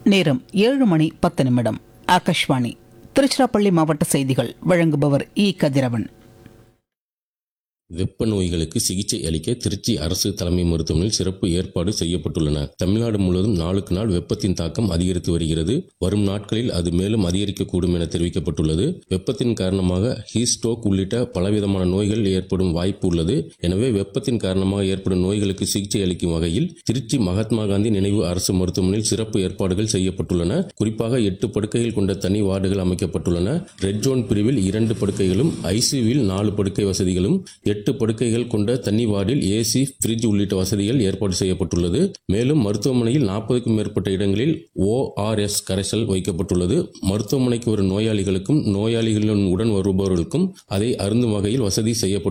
நேரம் ஏழு மணி பத்து நிமிடம் ஆகாஷ்வாணி திருச்சிராப்பள்ளி மாவட்ட செய்திகள் வழங்குபவர் இ கதிரவன் வெப்ப நோய்களுக்கு சிகிச்சை அளிக்க திருச்சி அரசு தலைமை மருத்துவமனையில் சிறப்பு ஏற்பாடு செய்யப்பட்டுள்ளன தமிழ்நாடு முழுவதும் நாளுக்கு நாள் வெப்பத்தின் தாக்கம் அதிகரித்து வருகிறது வரும் நாட்களில் அது மேலும் அதிகரிக்கக்கூடும் என தெரிவிக்கப்பட்டுள்ளது வெப்பத்தின் காரணமாக ஹீட் ஸ்ட்ரோக் உள்ளிட்ட பலவிதமான நோய்கள் ஏற்படும் வாய்ப்பு உள்ளது எனவே வெப்பத்தின் காரணமாக ஏற்படும் நோய்களுக்கு சிகிச்சை அளிக்கும் வகையில் திருச்சி மகாத்மா காந்தி நினைவு அரசு மருத்துவமனையில் சிறப்பு ஏற்பாடுகள் செய்யப்பட்டுள்ளன குறிப்பாக எட்டு படுக்கைகள் கொண்ட தனி வார்டுகள் அமைக்கப்பட்டுள்ளன ரெட் ஜோன் பிரிவில் இரண்டு படுக்கைகளும் ஐசியூவில் நாலு படுக்கை வசதிகளும் எட்டு படுக்கைகள் கொண்ட தனி வார்டில் ஏசி ஃப்ரிட்ஜ் உள்ளிட்ட வசதிகள் ஏற்பாடு செய்யப்பட்டுள்ளது மேலும் மருத்துவமனையில் நாற்பதுக்கும் மேற்பட்ட இடங்களில் ஓஆர்எஸ் கரைசல் வைக்கப்பட்டுள்ளது மருத்துவமனைக்கு வரும் நோயாளிகளுக்கும் நோயாளிகளுடன் உடன் வருபவர்களுக்கும் அதை அருந்தும் வகையில் வசதி செய்யப்பட்டுள்ளது